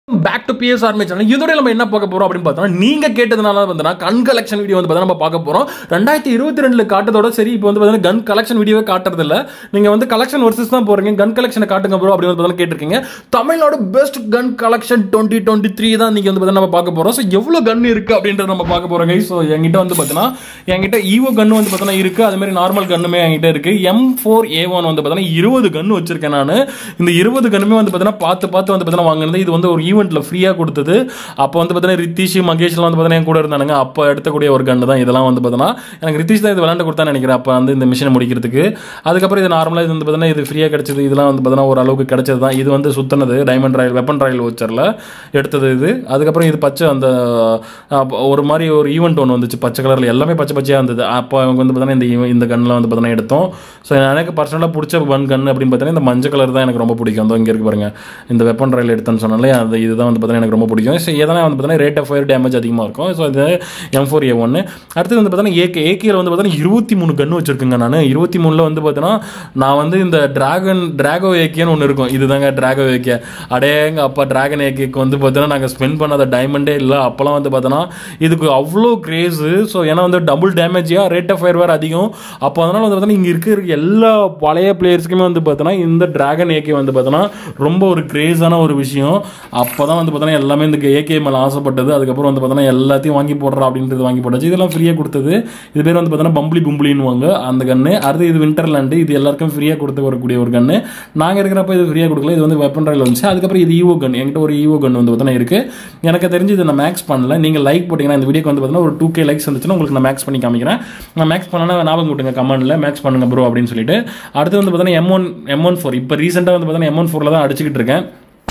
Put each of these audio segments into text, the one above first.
Back to BS army channel இதோட நம்ம என்ன பார்க்க போறோம் அப்படின்னு பார்த்தோம்னா நீங்க கேட்டதுனால வந்து கன் கலெக்ஷன் வீடியோ வந்து பார்த்தா நம்ம பார்க்க போறோம் ரெண்டாயிரத்தி இருபத்தி ரெண்டுல காட்டதோட சரி இப்போ வந்து பார்த்தீங்கன்னா கன் கலெக்ஷன் வீடியோவே காட்டுறது இல்ல நீங்க வந்து கலெக்ஷன் வர்சஸ் தான் போறீங்க கன் கலெக்ஷனை காட்டுங்க ப்ரோ அப்படின்னு வந்து பார்த்தீங்கன்னா கேட்டிருக்கீங்க Tamil Nadu best gun collection twenty twenty three தான் நீங்க வந்து பார்த்தீங்கன்னா நம்ம பார்க்க போறோம் ஸோ எவ்வளோ கன் இருக்கு அப்படின்றத நம்ம பார்க்க போறோம் guys. ஸோ என்கிட்ட வந்து பார்த்தீங்கன்னா என்கிட்ட ஈவோ கன் வந்து பார்த்தீங்கன்னா இருக்கு அதே மாதிரி நார்மல் கன்னுமே என்கிட்ட இருக்கு எம் ஃபோர் ஏ ஒன் வந்து பார்த்தீங்கன்னா இருபது கன் வச்சிருக்கேன் நான் இந்த இருபது கன்னுமே வந்து பார்த்தீங்கன்னா பார்த்து பார்த்து வந்து பார்த்தீங்கன்னா வாங்கினது இது வந்து ஒரு ஈவெண்ட்ல ஃப்ரீயாக கொடுத்தது அப்போ வந்து பார்த்தீங்கன்னா ரித்தீஷ் மகேஷ்லாம் வந்து பார்த்தீங்கன்னா என் கூட இருந்தானுங்க அப்போ எடுத்தக்கூடிய ஒரு கன்று தான் இதெல்லாம் வந்து பார்த்தீங்கன்னா எனக்கு ரித்தீஷ் தான் இது விளாண்டு கொடுத்தான்னு நினைக்கிறேன் அப்போ வந்து இந்த மிஷினை முடிக்கிறதுக்கு அதுக்கப்புறம் இது நார்மலாக இது வந்து பார்த்தீங்கன்னா இது ஃப்ரீயாக கிடைச்சது இதெல்லாம் வந்து பார்த்தீங்கன்னா ஒரு அளவுக்கு கிடைச்சது தான் இது வந்து சுத்தினது டைமண்ட் ராயல் வெப்பன் ராயல் வச்சரில் எடுத்தது இது அதுக்கப்புறம் இது பச்சை அந்த அப்ப ஒரு மாதிரி ஒரு ஈவெண்ட் ஒன்று வந்துச்சு பச்சை கலரில் எல்லாமே பச்சை பச்சையாக இருந்தது அப்போ அவங்க வந்து பார்த்தீங்கன்னா இந்த eve- இந்த கன்னில் வந்து பார்த்தீங்கன்னா எடுத்தோம் ஸோ எனக்கு பர்சனலாக பிடிச்ச ஒன் கன் அப்படின்னு பார்த்தீங்கன்னா இந்த மஞ்சள் கலர் தான் எனக்கு ரொம்ப பிடிக்கும் அந்த இங்கே இருக்கு பாருங்க இந்த வெப்பன் ராயல் எடுத்தேன்னு சொன்னாலே அது இதுதான் வந்து பார்த்தீங்கன்னா எனக்கு ரொம்ப பிடிக்கும் ஸோ எதனால் வந்து பார்த்தீங்கன்னா ரேட் ஆஃப் ஃபயர் டேமேஜ் அதிகமாக இருக்கும் ஸோ இது எம் ஃபோர் ஏ ஒன்று அடுத்தது வந்து பார்த்தீங்கன்னா ஏகே ஏகேயில் வந்து பார்த்தீங்கன்னா இருபத்தி மூணு கன்று வச்சிருக்குங்க நான் இருபத்தி மூணில் வந்து பார்த்தீங்கன்னா நான் வந்து இந்த டிராகன் டிராகோ ஏகேன்னு ஒன்று இருக்கும் இதுதாங்க டிராகோ ஏகே அடேங்க அப்பா டிராகன் ஏகேக்கு வந்து பார்த்தீங்கன்னா நாங்கள் ஸ்பெண்ட் பண்ணாத டைமண்டே இல்லை அப்போலாம் வந்து பார்த்தோன்னா இதுக்கு அவ்வளோ கிரேஸு ஸோ ஏன்னா வந்து டபுள் டேமேஜியாக ரேட் ஆஃப் ஃபயர் வேறு அதிகம் அப்போ அதனால் வந்து பார்த்தோன்னா இங்கே இருக்க எல்லா பழைய பிளேயர்ஸ்க்குமே வந்து பார்த்தோன்னா இந்த டிராகன் ஏகே வந்து பார்த்தோன்னா ரொம்ப ஒரு கிரேஸான ஒரு விஷயம் அப்போ தான் வந்து பார்த்தோன்னா எல்லாமே இந்த ஏகே மேலே ஆசைப்பட்டது அதுக்கப்புறம் வந்து பார்த்தோன்னா எல்லாத்தையும் வாங்கி போடுறா அப்படின்றது வாங்கி போட்டாச்சு இதெல்லாம் ஃப்ரீயாக கொடுத்தது இது பேர் வந்து பார்த்தோன்னா பம்புளி பும்புளின்னுவாங்க அந்த கன்று அடுத்து இது விண்டர்லேண்டு இது எல்லாருக்கும் ஃப்ரீயாக கொடுத்து வரக்கூடிய ஒரு கன்று நாங்கள் இருக்கிறப்ப இது ஃப்ரீயாக கொடுக்கல இது வந்து வெப்பன் ராயில் வந்துச்சு அதுக்கப்புறம் இது ஈவோ கன் என்கிட்ட ஒரு ஈவோ கன் வந்து பார்த்தோன்னா இருக்குது எனக்கு தெரிஞ்சு இதை நான் மேக்ஸ் பண்ணல நீங்கள் லைக் போட்டிங்கன்னா இந்த வீடியோக்கு வந்து பார்த்தீங்கன்னா ஒரு டூ கே லைக்ஸ் வந்துச்சுன்னா உங்களுக்கு நான் மேக்ஸ் பண்ணி காமிக்கிறேன் நான் மேக்ஸ் பண்ணனா ஞாபகம் விட்டுங்க கமெண்ட்டில் மேக்ஸ் பண்ணுங்க ப்ரோ அப்படின்னு சொல்லிட்டு அடுத்து வந்து பார்த்தீங்கன்னா M one M one four இப்போ ரீசெண்டாக வந்து பார்த்தீங்கன்னா எம் ஒன் ஃபோரில் தான் அடிச்சுக்கிட்டு இருக்கேன்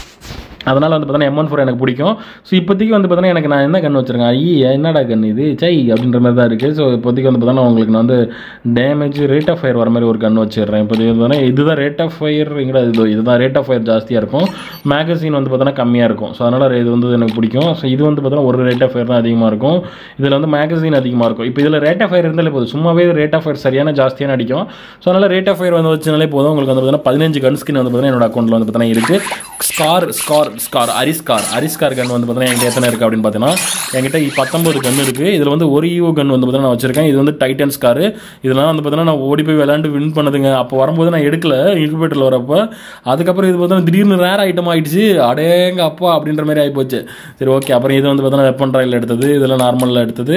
அதனால் வந்து பார்த்தீங்கன்னா எம் ஒன் ஃபோர் எனக்கு பிடிக்கும் ஸோ இப்போதைக்கு வந்து பார்த்தீங்கன்னா எனக்கு நான் என்ன கன் வச்சிருக்கேன் ஐயா என்னடா கன் இது சை அப்படின்ற மாதிரி தான் இருக்குது ஸோ இப்போதைக்கு வந்து பார்த்தீங்கன்னா உங்களுக்கு நான் வந்து டேமேஜ் ரேட் ஆஃப் ஃபயர் வர மாதிரி ஒரு கன் வச்சிடுறேன் இப்போதைக்கு வந்து பார்த்தீங்கன்னா இதுதான் ரேட் ஆஃப் ஃபயர் எங்கடா இது இதுதான் ரேட் ஆஃப் ஃபயர் ஜாஸ்தியாக இருக்கும் மேகசின் வந்து பார்த்தீங்கன்னா கம்மியாக இருக்கும் ஸோ அதனால் இது வந்து எனக்கு பிடிக்கும் ஸோ இது வந்து பார்த்தீங்கன்னா ஒரு ரேட் ஆஃப் ஃபயர் தான் அதிகமாக இருக்கும் இதில் வந்து மேகசின் அதிகமாக இருக்கும் இப்போ இதில் ரேட் ஆஃப் ஃபயர் இருந்தாலே போதும் சும்மாவே ரேட் ஆஃப் ஃபயர் சரியான ஜாஸ்தியான அடிக்கும் ஸோ அதனால் ரேட் ஆஃப் ஃபயர் வந்து வச்சுனாலே போதும் உங்களுக்கு வந்து பார்த்தீங்கன்னா பதினஞ்சு கன் ஸ்கின் வந்து பார்த்தீங்கன்னா என்னோட அக்கௌண்ட்டில் வந்து பார்த்தீங்கன்னா இருக்குது ஸ்கார் ஸ்கார் ஸ்கார் அரிஸ்கார் அரிஸ்கார் கன் வந்து பார்த்தீங்கன்னா என்கிட்ட எத்தனை இருக்குது அப்படின்னு பார்த்தீங்கன்னா என்கிட்ட பத்தொம்பது கன் இருக்குது இதில் வந்து ஒரு ஈவோ கன் வந்து பார்த்தீங்கன்னா நான் வச்சிருக்கேன் இது வந்து டைட்டன் ஸ்கார் இதெல்லாம் வந்து பார்த்தீங்கன்னா நான் ஓடி போய் விளையாண்டு வின் பண்ணதுங்க அப்போ வரும்போது நான் எடுக்கல இன்குபேட்டரில் வரப்போ அதுக்கப்புறம் இது பார்த்தீங்கன்னா திடீர்னு ரேர் ஐட்டம் ஆயிடுச்சு அடேங்க அப்பா அப்படின்ற மாதிரி ஆகிப்போச்சு சரி ஓகே அப்புறம் இது வந்து பார்த்தீங்கன்னா வெப்பன் ராயில் எடுத்தது இதெல்லாம் நார்மலில் எடுத்தது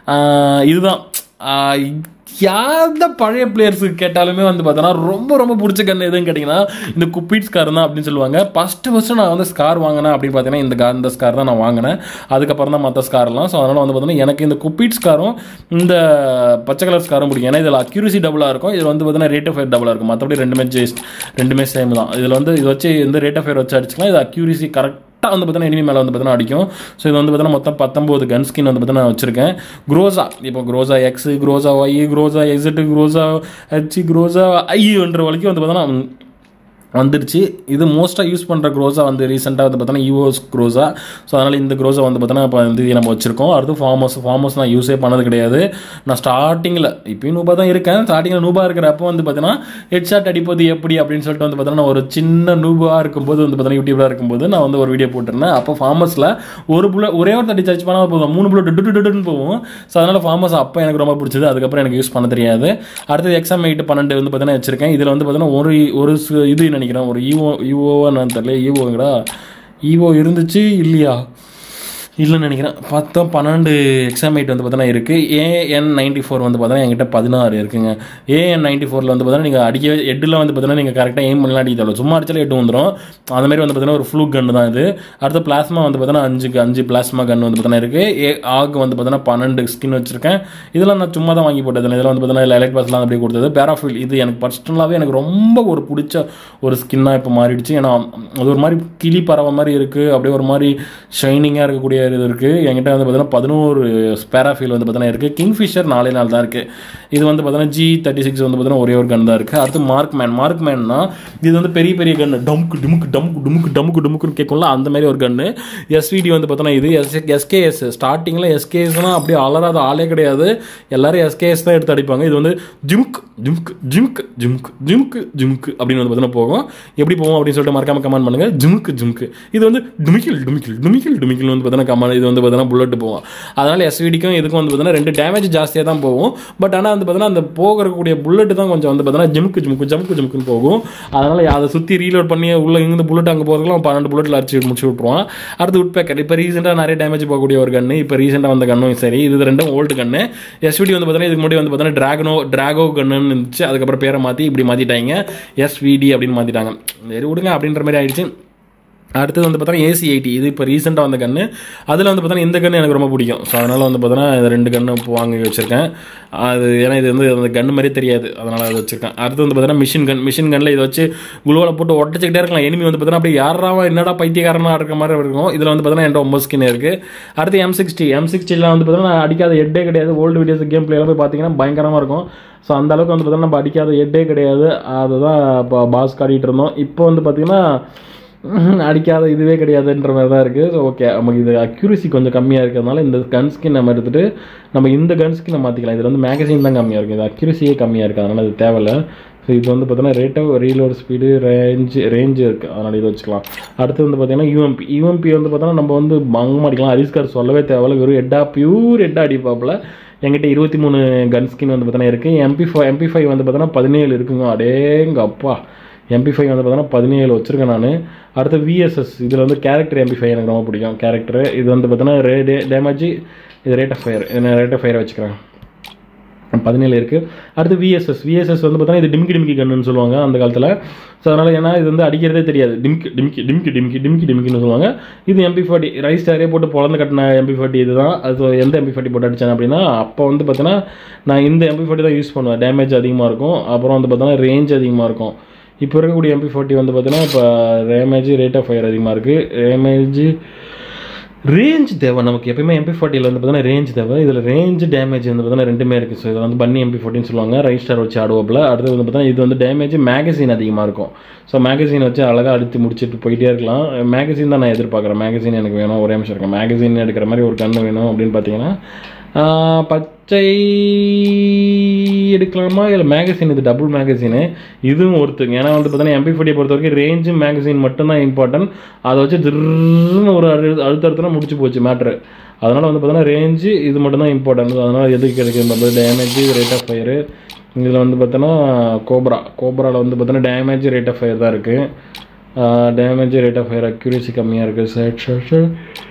ஆஹ் இதுதான் ஆஹ் யாத பழைய பிளேயர்ஸுக்கு கேட்டாலுமே வந்து பார்த்தோன்னா ரொம்ப ரொம்ப பிடிச்ச கன்று எதுன்னு கேட்டிங்கன்னா இந்த குப்பீட் ஸ்கார் தான் அப்படின்னு சொல்லுவாங்க ஃபஸ்ட்டு ஃபஸ்ட்டு நான் வந்து ஸ்கார் வாங்கினேன் அப்படின்னு பார்த்தீங்கன்னா இந்த கா- இந்த ஸ்கார் தான் நான் வாங்கினேன் அதுக்கப்புறம் தான் மற்ற ஸ்கார்லாம் ஸோ அதனால் வந்து பார்த்தீங்கன்னா எனக்கு இந்த குப்பீட் ஸ்காரும் இந்த பச்சை கலர் ஸ்காரும் பிடிக்கும் ஏன்னா இதில் அக்யூரசி டபுளாக இருக்கும் இதில் வந்து பார்த்தீங்கன்னா ரேட் ஆஃப் ஃபயர் டபுளாக இருக்கும் மற்றபடி ரெண்டுமே ஜெஸ்ட் ரெண்டுமே சேம் தான் இதில் வந்து இது வச்சு இந்த ரேட் ஆஃப் ஃபயர் வச்சு அடிச்சுக்கலாம் இது அக்யூரசி கரெக்ட் கரெக்டாக வந்து பார்த்தீங்கன்னா எனிமி மேலே வந்து பார்த்தீங்கன்னா அடிக்கும் ஸோ இது வந்து பார்த்தீங்கன்னா மொத்தம் பத்தொம்போது கன் ஸ்கின் வந்து பார்த்தீங்கன்னா நான் வச்சிருக்கேன் குரோசா இப்போ Groza X Groza Y Groza எக்ஸட்டு குரோசா ஹெச் குரோசா ஐன்ற வரைக்கும் வந்து பார்த்தீங்கன்னா வந்துருச்சு இது மோஸ்ட்டாக யூஸ் பண்ணுற க்ரோஸாக வந்து ரீசெண்டாக வந்து பார்த்தோன்னா யூஓஸ் க்ரோஸா ஸோ அதனால் இந்த க்ரோஸை வந்து பார்த்தோன்னா இப்போ வந்து இது நம்ம வச்சிருக்கோம் அடுத்து ஃபார்மஸ் ஃபார்மஸ் நான் யூஸே பண்ணது கிடையாது நான் ஸ்டார்டிங்கில் இப்பயும் நூபாக தான் இருக்கேன் ஸ்டார்டிங்கில் நூபாக இருக்கிறப்போ வந்து பார்த்தீங்கன்னா ஹெட்ஷாட் அடிப்பது எப்படி அப்படின்னு சொல்லிட்டு வந்து பார்த்தோன்னா ஒரு சின்ன நூபாக இருக்கும்போது வந்து பார்த்தோன்னா யூடியூபில் இருக்கும்போது நான் வந்து ஒரு வீடியோ போட்டிருந்தேன் அப்போ ஃபார்மஸில் ஒரு புள்ள ஒரே ஒரு தட்டி சர்ச் பண்ணால் போதும் மூணு புள்ள டுட்டு டுட்டுன்னு போகும் ஸோ அதனால் ஃபார்மஸ் அப்போ எனக்கு ரொம்ப பிடிச்சது அதுக்கப்புறம் எனக்கு யூஸ் பண்ண தெரியாது அடுத்தது எக்ஸாம் எயிட் பன்னெண்டு வந்து பார்த்தீங்கன்னா வச்சிருக்கேன் இதில் வந்து பார்த்தீங்கன்னா ஒரு ஒரு சு- இது நினைக்கிறேன் ஒரு ஈவோ ஈவோவா நான் தெரியல ஈவோங்கடா ஈவோ இருந்துச்சு இல்லையா இல்லைன்னு நினைக்கிறேன் பத்தம் பன்னெண்டு எக்ஸாம் எயிட் வந்து பார்த்தீங்கன்னா இருக்குது ஏஎன் நைன்டி ஃபோர் வந்து பார்த்தீங்கன்னா என்கிட்ட பதினாறு இருக்குங்க ஏஎன் நைன்டி ஃபோரில் வந்து பார்த்தீங்கன்னா நீங்கள் அடிக்க எட்டில் வந்து பார்த்தீங்கன்னா நீங்கள் கரெக்டாக எய்ம் பண்ணலாம் அடிக்க தேவை சும்மா அடிச்சாலே எட்டு வந்துடும் அந்த மாதிரி வந்து பார்த்தீங்கன்னா ஒரு ஃப்ளூ கன் தான் இது அடுத்து பிளாஸ்மா வந்து பார்த்தீங்கன்னா அஞ்சுக்கு அஞ்சு பிளாஸ்மா கன் வந்து பார்த்தீங்கன்னா இருக்குது ஏ ஆக் வந்து பார்த்தீங்கன்னா பன்னெண்டு ஸ்கின் வச்சிருக்கேன் இதெல்லாம் நான் சும்மா தான் வாங்கி போட்டது இதெல்லாம் வந்து பார்த்தீங்கன்னா எலக்ட் பாஸ்லாம் அப்படியே கொடுத்தது பேராஃபில் இது எனக்கு பர்சனலாகவே எனக்கு ரொம்ப ஒரு பிடிச்ச ஒரு ஸ்கின்னாக இப்போ மாறிடுச்சு ஏன்னா அது ஒரு மாதிரி கிளி பறவை மாதிரி இருக்குது அப்படியே ஒரு மாதிரி ஷைனிங்காக இருக்கக்கூடிய நிறைய இது இருக்குது என்கிட்ட வந்து பார்த்தீங்கன்னா பதினோரு ஸ்பேராஃபீல் வந்து பார்த்தீங்கன்னா இருக்குது கிங்ஃபிஷர் நாலே நாள் தான் இருக்குது இது வந்து பார்த்தீங்கன்னா ஜி தேர்ட்டி சிக்ஸ் வந்து பார்த்தீங்கன்னா ஒரே ஒரு கன் தான் இருக்குது அடுத்து மார்க் மேன் மார்க் மேன்னா இது வந்து பெரிய பெரிய கன்று டம்க்கு டுமுக்கு டம்க்கு டுமுக்கு டம்க்கு டுமுக்குன்னு கேட்கும்ல அந்த மாதிரி ஒரு கன்று எஸ்விடி வந்து பார்த்தோன்னா இது எஸ் எஸ்கேஎஸ் ஸ்டார்டிங்கில் எஸ்கேஎஸ்னால் அப்படியே அலராத ஆளே கிடையாது எல்லாரும் எஸ்கேஎஸ் தான் எடுத்து அடிப்பாங்க இது வந்து ஜிம்க் ஜிம்க் ஜிம்க் ஜிம்க் ஜிம்க் ஜிம்க் அப்படின்னு வந்து பார்த்தீங்கன்னா போகும் எப்படி போகும் அப்படின்னு சொல்லிட்டு மறக்காம கமெண்ட் பண்ணுங்க ஜிம்க் ஜிம்க் இது வந்து டுமிக்கில் டுமிக்கில் டுமிக்கில் டுமிக்கில் வந்து பார்த்தீங்கன்னா கமெண்ட் இது வந்து பார்த்தீங்கன்னா புல்லட் போகும் அதனால் எஸ்விடிக்கும் இதுக்கும் வந்து பார்த்தீங்கன்னா ரெண்டு டேமேஜ் ஜாஸ்தியாக தான் போகும் பட் ஆனால் வந்து பார்த்தீங்கன்னா அந்த போகக்கூடிய புல்லட் தான் கொஞ்சம் வந்து பார்த்தீங்கன்னா ஜிம்க்கு ஜிம்க்கு ஜம்க்கு ஜம்க்குன்னு போகும் அதனால் அதை சுற்றி ரீலோட் பண்ணி உள்ள இருந்து புல்லட் அங்கே போகிறதுலாம் பன்னெண்டு புல்லட்டில் அடிச்சு முடிச்சு விட்ருவான் அடுத்து உட் பேக்கர் இப்போ ரீசெண்டாக நிறைய டேமேஜ் போகக்கூடிய ஒரு கன்று இப்போ ரீசெண்டாக வந்த கன்னும் சரி இது ரெண்டும் ஓல்டு கன்று எஸ்விடி வந்து பார்த்தீங்கன்னா இதுக்கு முன்னாடி வந்து பார்த்தீங்கன்னா டிராகனோ டிராகோ கன்னுன்னு இருந்துச்சு அதுக்கப்புறம் பேரை மாற்றி இப்படி மாற்றிட்டாங்க எஸ்விடி அப்படின்னு மாற்றிட்டாங்க சரி விடுங்க அப்படின்ற மாதிரி ஆயிடுச்சு அடுத்தது வந்து பார்த்தீங்கன்னா ஏசி எயிட்டி இது இப்போ ரீசெண்டாக வந்த கன்று அதில் வந்து பார்த்தீங்கன்னா இந்த கன்று எனக்கு ரொம்ப பிடிக்கும் ஸோ அதனால் வந்து பார்த்தீங்கன்னா இந்த ரெண்டு கன்று இப்போ வாங்கி வச்சுருக்கேன் அது ஏன்னா இது வந்து அந்த கன்று மாதிரியே தெரியாது அதனால் அது வச்சுருக்கேன் அடுத்து வந்து பார்த்தீங்கன்னா மிஷின் கன் மிஷின் கன்னில் இதை வச்சு குளுவில் போட்டு ஒட்டச்சிக்கிட்டே இருக்கலாம் எனிமி வந்து பார்த்தீங்கன்னா அப்படியே யாராவா என்னடா பைத்தியக்காரனாக இருக்க மாதிரி இருக்கும் இதில் வந்து பார்த்தீங்கன்னா என்கிட்ட ஒம்பது ஸ்கின் இருக்குது அடுத்து எம் சிக்ஸ்டி எம் சிக்ஸ்டியில் வந்து பார்த்தீங்கன்னா அடிக்காத ஹெட்டே கிடையாது ஓல்டு வீடியோஸ் கேம் பிளேயெல்லாம் போய் பார்த்தீங்கன்னா பயங்கரமாக இருக்கும் ஸோ அந்த அளவுக்கு வந்து பார்த்தீங்கன்னா நம்ம அடிக்காத ஹெட்டே கிடையாது அதுதான் இப்போ பாஸ் காட்டிகிட்டு இருந்தோம் இப்போ வந்து பார்த்தீங்கன்னா அடிக்காத இதுவே கிடையாதுன்ற மாதிரி தான் இருக்குது ஸோ ஓகே நமக்கு இது அக்யூரசி கொஞ்சம் கம்மியாக இருக்கிறதுனால இந்த கன் ஸ்கின் நம்ம எடுத்துகிட்டு நம்ம இந்த கன் ஸ்கின் மாற்றிக்கலாம் இதில் வந்து மேகசின் தான் கம்மியாக இருக்குது இது அக்யூரசியே கம்மியாக இருக்குது அதனால் இது தேவையில்லை ஸோ இது வந்து பார்த்தீங்கன்னா rate of reload speed range range இருக்குது அதனால் இது வச்சுக்கலாம் அடுத்து வந்து பார்த்தீங்கன்னா யூஎம்பி யூஎம்பி வந்து பார்த்தோன்னா நம்ம வந்து பங்கம் அடிக்கலாம் அரிஸ்கார் சொல்லவே தேவையில்ல வெறும் ஹெட்டாக பியூர் ஹெட்டாக அடிப்பாப்பில் என்கிட்ட இருபத்தி மூணு கன் ஸ்கின் வந்து பார்த்தீங்கன்னா இருக்குது எம்பி ஃபைவ் எம்பி ஃபைவ் வந்து பார்த்தீங்கன்னா பதினேழு இருக்குங்க அடேங்க அப்பா எம்பி ஃபைவ் வந்து பார்த்தீங்கன்னா பதினேழு வச்சுருக்கேன் நான் அடுத்து விஎஸ்எஸ் இதில் வந்து கேரக்டர் எம்பி ஃபைவ் எனக்கு ரொம்ப பிடிக்கும் கேரக்டர் இது வந்து பார்த்தீங்கன்னா ரே டே டேமேஜ் இது ரேட் ஆஃப் ஃபயர் நான் ரேட் ஆஃப் ஃபயரை வச்சுக்கிறேன் பதினேழு இருக்குது அடுத்து விஎஸ்எஸ் விஎஸ்எஸ் வந்து பார்த்தீங்கன்னா இது டிமிக்கி டிமிக்கி கன்னுன்னு சொல்லுவாங்க அந்த காலத்தில் ஸோ அதனால் ஏன்னா இது வந்து அடிக்கிறதே தெரியாது டிமிக்கி டிமிக்கி டிமிக்கி டிமிக்கி டிமிக்கி டிமிக்கின்னு சொல்லுவாங்க இது எம்பி ஃபார்ட்டி ரைஸ் ஸ்டாரே போட்டு பொழந்து கட்டின எம்பி ஃபார்ட்டி இதுதான் அது எந்த எம்பி ஃபார்ட்டி போட்டு அடித்தேன் அப்படின்னா அப்போ வந்து பார்த்தீங்கன்னா நான் இந்த எம்பி ஃபார்ட்டி தான் யூஸ் பண்ணுவேன் டேமேஜ் அதிகமாக இருக்கும் அப்புறம் வந்து பார்த்தீங்கன்னா ரேஞ்ச் அதிகமாக இருக்கும் இப்போ இருக்கக்கூடிய எம்பி ஃபார்ட்டி வந்து பார்த்தீங்கன்னா இப்போ ரேமேஜ் ரேட் ஆஃப் ஃபயர் அதிகமாக இருக்குது ரேமேஜ் ரேஞ்ச் தேவை நமக்கு எப்பயுமே எம்பி ஃபார்ட்டியில் வந்து பார்த்தீங்கன்னா ரேஞ்ச் தேவை இதில் ரேஞ்ச் டேமேஜ் வந்து பார்த்தீங்கன்னா ரெண்டுமே இருக்குது ஸோ இதில் வந்து பன்னி எம்பி ஃபார்ட்டின்னு சொல்லுவாங்க ரைட் ஸ்டார் வச்சு ஆடுவோப்பில் அடுத்து வந்து பார்த்தீங்கன்னா இது வந்து டேமேஜ் மேகசின் அதிகமாக இருக்கும் ஸோ மேகசின் வச்சு அழகாக அடித்து முடிச்சுட்டு போயிட்டே இருக்கலாம் மேகசின் தான் நான் எதிர்பார்க்குறேன் மேகசின் எனக்கு வேணும் ஒரே நிமிஷம் இருக்கேன் மேகசின் எடுக்கிற மாதிரி ஒரு கண்ணு வேணும் அப்படின்னு பார்த்தீங்கன்னா பச்சை எடுக்கலாமா இல்லை மேகசின் இது டபுள் மேகசினு இதுவும் ஒருத்துங்க ஏன்னா வந்து பார்த்தீங்கன்னா எம்பி ஃபோர்ட்டியை பொறுத்த வரைக்கும் ரேஞ்சு மேகசின் மட்டும்தான் இம்பார்ட்டன்ட் அதை வச்சு திருன்னு ஒரு அழு அழுத்தத்தில் முடிச்சு போச்சு மேட்ரு அதனால் வந்து பார்த்தீங்கன்னா ரேஞ்சு இது மட்டும்தான் இம்பார்ட்டன்ட் அதனால் எதுக்கு கிடைக்கும் டேமேஜ் ரேட் ஆஃப் ஃபயரு இதில் வந்து பார்த்தோன்னா கோப்ரா கோப்ராவில் வந்து பார்த்தோன்னா டேமேஜ் ரேட் ஆஃப் ஃபயர் தான் இருக்குது damage rate of fire accuracy கம்மியாக இருக்குது ஷர்ட் ஷர்ட்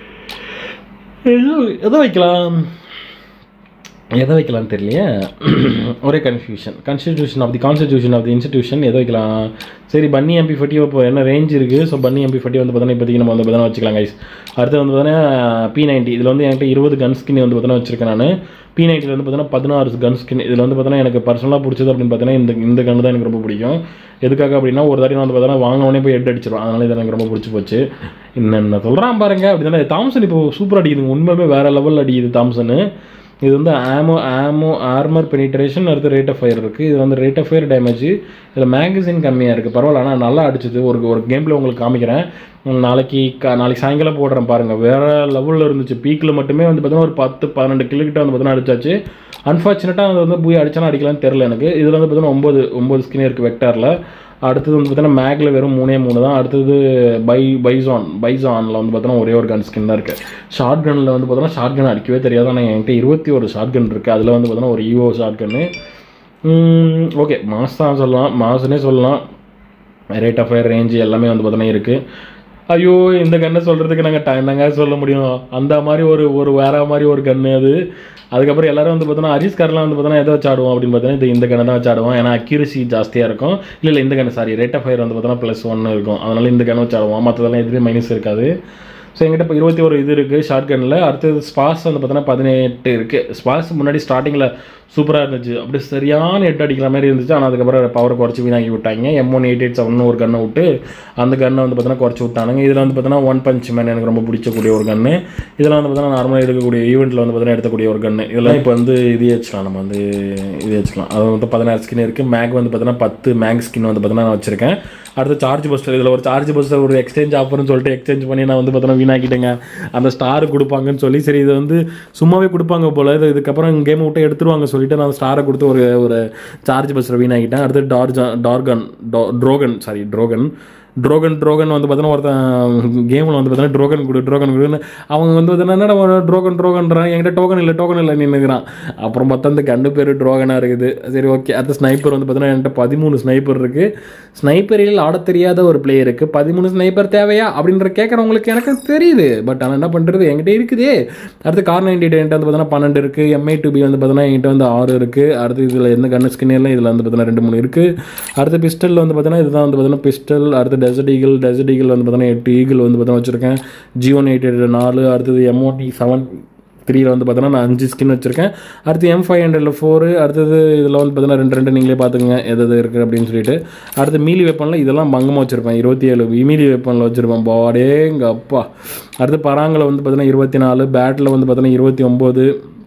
எதை வைக்கலாம் எதை வைக்கலாம்னு தெரியலையே ஒரே confusion constitution of the constitution of the institution எதை வைக்கலாம் சரி பன்னி எம்பி ஃபட்டி இப்போ என்ன ரேஞ்ச் இருக்குது ஸோ பன்னி எம்பி ஃபட்டி வந்து பார்த்தீங்கன்னா இப்போதைக்கு நம்ம வந்து பார்த்தீங்கன்னா வச்சுக்கலாம் கைஸ் அடுத்து வந்து பார்த்தீங்கன்னா பி நைன்ட்டி இதில் வந்து என்கிட்ட இருபது கன் ஸ்கின் வந்து பார்த்தீங்கன்னா வச்சிருக்கேன் நான் பி நைன்ட்டில் வந்து பார்த்தீங்கன்னா பதினாறு கன் ஸ்கின் இதில் வந்து பார்த்தீங்கன்னா எனக்கு பர்சனலாக பிடிச்சது அப்படின்னு பார்த்தீங்கன்னா இந்த இந்த கன் தான் எனக்கு ரொம்ப பிடிக்கும் எதுக்காக அப்படின்னா ஒரு தாட்டி நான் வந்து பார்த்தீங்கன்னா வாங்கினோடனே போய் ஹெட் அடிச்சிடும் அதனால இது எனக்கு ரொம்ப பிடிச்சி போச்சு என்னென்ன சொல்கிறான் பாருங்க அப்படின்னா தாம்சன் இப்போ சூப்பர் அடிக்குதுங்க உண்மையுமே வேறு லெவலில் அடிக்குது தாம்சனு இது வந்து ஆமோ ஆமோ ஆர்மர் பெனிட்ரேஷன் அடுத்து ரேட் ஆஃப் ஃபயர் இருக்குது இது வந்து ரேட் ஆஃப் ஃபயர் டேமேஜ் இதில் மேகசின் கம்மியாக இருக்குது பரவாயில்ல ஆனால் நல்லா அடிச்சது ஒரு ஒரு கேமில் உங்களுக்கு காமிக்கிறேன் நாளைக்கு கா நாளைக்கு சாயங்காலம் போடுறேன் பாருங்கள் வேறு லெவலில் இருந்துச்சு பீக்கில் மட்டுமே வந்து பார்த்தீங்கன்னா ஒரு பத்து பன்னெண்டு கிலோக்கிட்ட வந்து பார்த்தீங்கன்னா அடிச்சாச்சு அன்ஃபார்ச்சுனேட்டாக அது வந்து போய் அடிச்சாலும் அடிக்கலாம்னு தெரில எனக்கு இதில் வந்து பார்த்தீங்கன்னா ஒம்பது ஒம்பது ஸ்கின் இருக்குது வெக்டாரில் அடுத்தது வந்து பார்த்தீங்கன்னா மேக்கில் வெறும் மூணே மூணு தான் அடுத்தது பை பைசான் பைசானில் வந்து பார்த்தீங்கன்னா ஒரே ஒரு கன் ஸ்கின் தான் இருக்குது ஷார்ட் கனில் வந்து பார்த்தீங்கன்னா ஷார்ட் கன் அடிக்கவே தெரியாது ஆனால் என்கிட்ட இருபத்தி ஒரு ஷார்ட் கன் இருக்குது அதில் வந்து பார்த்தீங்கன்னா ஒரு evo short gun okay mass தான் சொல்லலாம் மாசுனே சொல்லலாம் ரேட் ஆஃப் ஃபயர் ரேஞ்சு எல்லாமே வந்து பார்த்தீங்கன்னா இருக்குது ஐயோ இந்த கன்னை சொல்கிறதுக்கு நாங்கள் டைம் தாங்க சொல்ல முடியும் அந்த மாதிரி ஒரு ஒரு வேற மாதிரி ஒரு கன்று அது அதுக்கப்புறம் எல்லாரும் வந்து பார்த்தோன்னா ஹரிஸ்கார்லாம் வந்து பார்த்தோன்னா எதை வச்சு ஆடுவோம் அப்படின்னு பார்த்தீங்கன்னா இது இந்த கண்ணை தான் வச்சு ஆடுவோம் ஏன்னா அக்யூரசி ஜாஸ்தியாக இருக்கும் இல்லை இல்லை இந்த கண்ணு சாரி ரேட் ஆஃப் ஃபயர் வந்து பார்த்தோன்னா ப்ளஸ் ஒன்று இருக்கும் அதனால இந்த கண்ணை வச்சு ஆடுவோம் மற்றதெல்லாம் எதுவுமே மைனஸ் இருக்காது ஸோ எங்கிட்ட இப்போ இருபத்தி ஒரு இது இருக்குது ஷார்ட் கனில் அடுத்தது ஸ்பாஸ் வந்து பார்த்தீங்கன்னா பதினெட்டு இருக்குது ஸ்பாஸ் முன்னாடி ஸ்டார்டிங்கில் சூப்பராக இருந்துச்சு அப்படி சரியான ஹெட் அடிக்கிற மாதிரி இருந்துச்சு ஆனால் அதுக்கப்புறம் பவரை குறைச்சி வீணாக்கி விட்டாங்க M one eight eight seven ஒரு கன்னை விட்டு அந்த கன்னை வந்து பார்த்தீங்கன்னா குறைச்சி விட்டானுங்க இதில் வந்து பார்த்தீங்கன்னா ஒன் பஞ்ச் மேன் எனக்கு ரொம்ப பிடிச்சக்கூடிய ஒரு கன்று இதில் வந்து பார்த்தீங்கன்னா நார்மலாக இருக்கக்கூடிய ஈவெண்ட்டில் வந்து பார்த்தீங்கன்னா எடுக்கக்கூடிய ஒரு கன்று இதெல்லாம் இப்போ வந்து இது வச்சுக்கலாம் நம்ம வந்து இது வச்சுக்கலாம் அது வந்து பதினாறு ஸ்கின் இருக்குது மேக் வந்து பார்த்தீங்கன்னா பத்து மேக் ஸ்கின் வந்து பார்த்தீங்கன்னா நான் வச்சிருக்கேன் அடுத்து சார்ஜ் பஸ்டர் இதில் ஒரு சார்ஜ் பஸ்டர் ஒரு எக்ஸ்சேஞ்ச் ஆஃபர்னு சொல்லிட்டு எக்ஸ்சேஞ்ச் பண்ணி நான் வந்து பார்த்தீங்கன்னா வீணாக்கிட்டேங்க அந்த ஸ்டார் கொடுப்பாங்கன்னு சொல்லி சரி இது வந்து சும்மாவே கொடுப்பாங்க போல இது இதுக்கப்புறம் கேம் விட்டு எடுத்துருவாங்க சொல்லிட்டு நான் ஸ்டாரை கொடுத்து ஒரு ஒரு சார்ஜ் பஸ்டர் வீணாக்கிட்டேன் அடுத்து டார்ஜா டார்கன் ட்ரோகன் சாரி ட்ரோகன் ட்ரோகன் ட்ரோகன் வந்து பார்த்தீங்கன்னா ஒருத்தன் கேமில் வந்து பார்த்தீங்கன்னா ட்ரோகன் கொடு ட்ரோகன் கொடுன்னு அவங்க வந்து பார்த்தீங்கன்னா என்னடா ட்ரோகன் ட்ரோகன்றான் என்கிட்ட டோக்கன் இல்லை டோக்கன் இல்லை நின்றுக்கிறான் அப்புறம் பார்த்தா அந்த கண்டு பேர் ட்ரோகனாக இருக்குது சரி ஓகே அடுத்த ஸ்னைப்பர் வந்து பார்த்தீங்கன்னா என்கிட்ட பதிமூணு ஸ்னைப்பர் இருக்குது ஸ்னைப்பரில் ஆட தெரியாத ஒரு பிளேயருக்கு பதிமூணு ஸ்னைப்பர் தேவையா அப்படின்ற கேட்குறவங்களுக்கு எனக்கு தெரியுது பட் ஆனால் என்ன பண்ணுறது என்கிட்ட இருக்குதே அடுத்து கார் நைன்டி என்கிட்ட வந்து பார்த்தீங்கன்னா பன்னெண்டு இருக்குது எம்ஐ டூ பி வந்து பார்த்தீங்கன்னா என்கிட்ட வந்து ஆறு இருக்குது அடுத்து இதில் எந்த கண்ணு ஸ்கின் இல்லை இதில் வந்து பார்த்தீங்கன்னா ரெண்டு மூணு இருக்குது அடுத்து பிஸ்டல் வந்து பார்த்தீங்கன்னா இதுதான் வந்து பார்த்தீங்கன்னா பிஸ்டல் அடுத்து டெசர்ட் ஈகிள் டெசர்ட் ஈகிள் வந்து பார்த்தீங்கன்னா எட்டு ஈகிள் வந்து பார்த்தீங்கன்னா வச்சுருக்கேன் ஜியோ எயிட் எயிட் நாலு அடுத்தது எம்ஓடி செவன் த்ரீல வந்து பார்த்தீங்கன்னா நான் அஞ்சு ஸ்கின் வச்சுருக்கேன் அடுத்து எம் ஃபைவ் ஹண்ட்ரடில் ஃபோரு அடுத்தது இதில் வந்து பார்த்தீங்கன்னா ரெண்டு ரெண்டு நீங்களே பார்த்துங்க எது எது இருக்குது அப்படின்னு சொல்லிட்டு அடுத்து மீலி வெப்பனில் இதெல்லாம் பங்கமாக வச்சுருப்பேன் இருபத்தி ஏழு மீலி வெப்பனில் வச்சுருப்பேன் பாடே எங்கள் அப்பா அடுத்து பராங்கில் வந்து பார்த்தீங்கன்னா இருபத்தி நாலு பேட்டில் வந்து பார்த்தீங்கன்னா இருபத்தி ஒம்பது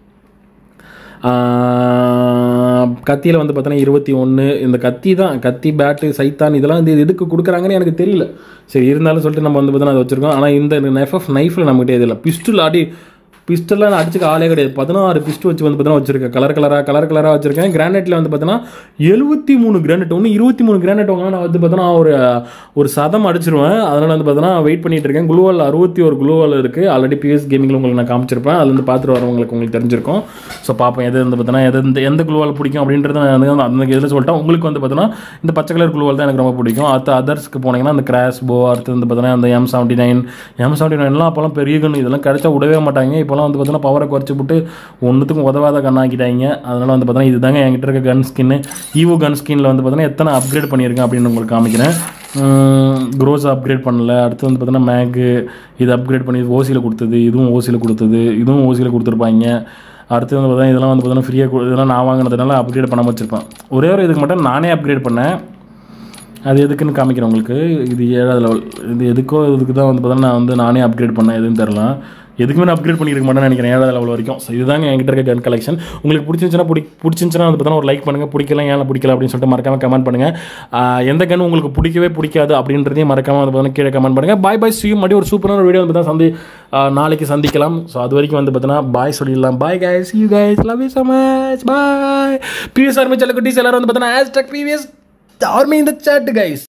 கத்தியில் வந்து பார்த்தீங்கன்னா இருபத்தி ஒன்று இந்த கத்தி தான் கத்தி பேட்டு சைத்தான் இதெல்லாம் வந்து எதுக்கு கொடுக்குறாங்கன்னு எனக்கு தெரியல சரி இருந்தாலும் சொல்லிட்டு நம்ம வந்து பார்த்தீங்கன்னா அதை வச்சுருக்கோம் ஆனால் இந்த எஃப்எஃப் நைஃபில் நம்மகிட்ட இதில் பிஸ்டல் ஆடி பிஸ்டல்லாம் நான் அடிச்சுக்க ஆளே கிடையாது பதினாறு பிஸ்ட் வச்சு வந்து பார்த்தீங்கன்னா வச்சிருக்கேன் கலர் கலராக கலர் கலராக வச்சிருக்கேன் கிரானைட்டில் வந்து பார்த்தீங்கன்னா எழுபத்தி மூணு கிரானைட் ஒன்று இருபத்தி மூணு கிரானைட் வாங்கினா நான் வந்து பார்த்தீங்கன்னா ஒரு ஒரு சதம் அடிச்சிருவேன் அதனால் வந்து பார்த்தீங்கன்னா வெயிட் பண்ணிட்டு இருக்கேன் குளூவால் அறுபத்தி ஒரு குளூவால் இருக்குது ஆல்ரெடி பிஎஸ் கேமிங்கில் உங்களுக்கு நான் காமிச்சிருப்பேன் அதுல இருந்து பார்த்துட்டு வரவங்களுக்கு உங்களுக்கு தெரிஞ்சிருக்கும் ஸோ பார்ப்போம் எது வந்து பார்த்தீங்கன்னா எது எந்த எந்த குளூவால் பிடிக்கும் அப்படின்றத நான் வந்து அந்த இதில் சொல்லிட்டேன் உங்களுக்கு வந்து பார்த்தீங்கன்னா இந்த பச்சை கலர் குளூவால் தான் எனக்கு ரொம்ப பிடிக்கும் அடுத்து அதர்ஸ்க்கு போனீங்கன்னா அந்த கிராஸ் போ அடுத்து வந்து பார்த்தீங்கன்னா அந்த M seventy nine M seventy நைன்லாம் அப்போல்லாம் பெரிய கன் இதெல்லாம் கிடைச்சா விடவே மாட்டாங்க இப்போலாம் வந்து பார்த்தீங்கன்னா பவரை குறைச்சி விட்டு ஒன்றுத்துக்கும் உதவாத கண்ணாக்கிட்டாங்க அதனால் வந்து பார்த்தீங்கன்னா இதுதாங்க என்கிட்ட இருக்க கன் ஸ்கின்னு ஈவோ கன் ஸ்கின்னில் வந்து பார்த்தீங்கன்னா எத்தனை அப்கிரேட் பண்ணியிருக்கேன் அப்படின்னு உங்களுக்கு காமிக்கிறேன் க்ரோஸ் அப்கிரேட் பண்ணல அடுத்து வந்து பார்த்தீங்கன்னா மேக்கு இது அப்கிரேட் பண்ணி ஓசியில் கொடுத்தது இதுவும் ஓசியில் கொடுத்தது இதுவும் ஓசியில் கொடுத்துருப்பாங்க அடுத்து வந்து பார்த்தீங்கன்னா இதெல்லாம் வந்து பார்த்தீங்கன்னா ஃப்ரீயாக இதெல்லாம் நான் வாங்கினதுனால அப்கிரேட் பண்ணாமல் வச்சுருப்பேன் ஒரே ஒரு இதுக்கு மட்டும் நானே அப்கிரேட் பண்ணேன் அது எதுக்குன்னு காமிக்கிறேன் உங்களுக்கு இது ஏழாவது லெவல் இது எதுக்கோ இதுக்கு தான் வந்து பார்த்தீங்கன்னா நான் வந்து நானே அப்கிரேட் பண்ணேன் எதுன்னு தெரில எதுக்குமே நான் அப்கிரேட் பண்ணியிருக்க மாட்டேன்னு நினைக்கிறேன் ஏழாவது லெவல் வரைக்கும் ஸோ இதுதாங்க என்கிட்ட இருக்க கன் கலெக்ஷன் உங்களுக்கு பிடிச்சிருந்துச்சுன்னா பிடி பிடிச்சிருந்துச்சுன்னா வந்து பார்த்தீங்கன்னா ஒரு லைக் பண்ணுங்கள் பிடிக்கல ஏன் பிடிக்கல அப்படின்னு சொல்லிட்டு மறக்காம கமெண்ட் பண்ணுங்கள் எந்த கன் உங்களுக்கு பிடிக்கவே பிடிக்காது அப்படின்றதையும் மறக்காம வந்து பார்த்தீங்கன்னா கீழே கமெண்ட் பண்ணுங்கள் பாய் பாய் சியூ மறுபடியும் ஒரு சூப்பரான ஒரு வீடியோ வந்து தான் சந்தி நாளைக்கு சந்திக்கலாம் ஸோ அது வரைக்கும் வந்து பார்த்தீங்கன்னா பாய் சொல்லிடலாம் bye guys you guys love you so much bye BVS army செல்ல குட்டீஸ் எல்லாரும் வந்து பார்த்தீங்கன்னா ஹேஷ்டாக் பிவிஎஸ் ஆர்மி இந்த சாட் கைஸ்